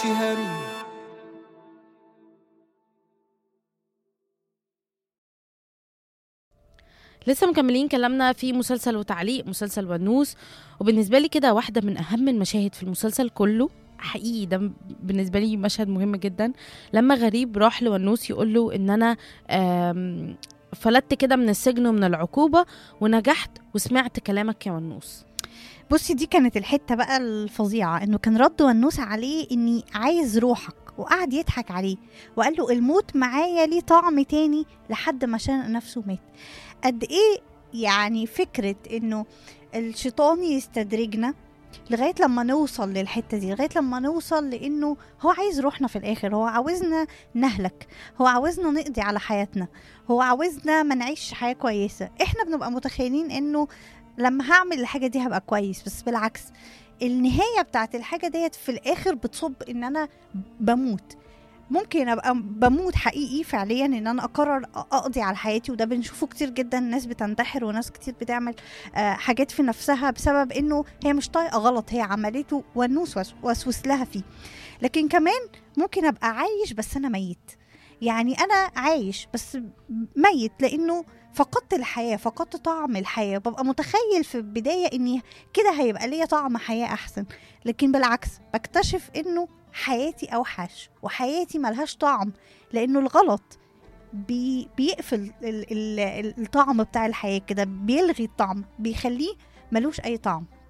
مالكش هم لسه مكملين كلامنا في مسلسل وتعليق مسلسل ونوس وبالنسبه لي كده واحده من اهم المشاهد في المسلسل كله حقيقي ده بالنسبه لي مشهد مهم جدا لما غريب راح لونوس يقول له ان انا آم، فلتت كده من السجن ومن العقوبه ونجحت وسمعت كلامك يا ونوس بصي دي كانت الحته بقى الفظيعه انه كان رد ونوس عليه اني عايز روحك وقعد يضحك عليه وقال له الموت معايا ليه طعم تاني لحد ما شنق نفسه مات قد ايه يعني فكره انه الشيطان يستدرجنا لغايه لما نوصل للحته دي لغايه لما نوصل لانه هو عايز روحنا في الاخر هو عاوزنا نهلك هو عاوزنا نقضي على حياتنا هو عاوزنا ما نعيش حياه كويسه احنا بنبقى متخيلين انه لما هعمل الحاجه دي هبقى كويس بس بالعكس النهايه بتاعت الحاجه ديت في الاخر بتصب ان انا بموت ممكن ابقى بموت حقيقي فعليا ان انا اقرر اقضي على حياتي وده بنشوفه كتير جدا ناس بتنتحر وناس كتير بتعمل آه، حاجات في نفسها بسبب انه هي مش طايقه غلط هي عملته والنوس وس- وسوس لها فيه لكن كمان ممكن ابقى عايش بس انا ميت يعني انا عايش بس ميت لانه فقدت الحياه فقدت طعم الحياه ببقى متخيل في البدايه اني كده هيبقى ليا طعم حياه احسن لكن بالعكس بكتشف انه حياتي اوحش وحياتي ملهاش طعم لانه الغلط بي بيقفل ال ال ال الطعم بتاع الحياه كده بيلغي الطعم بيخليه ملوش اي طعم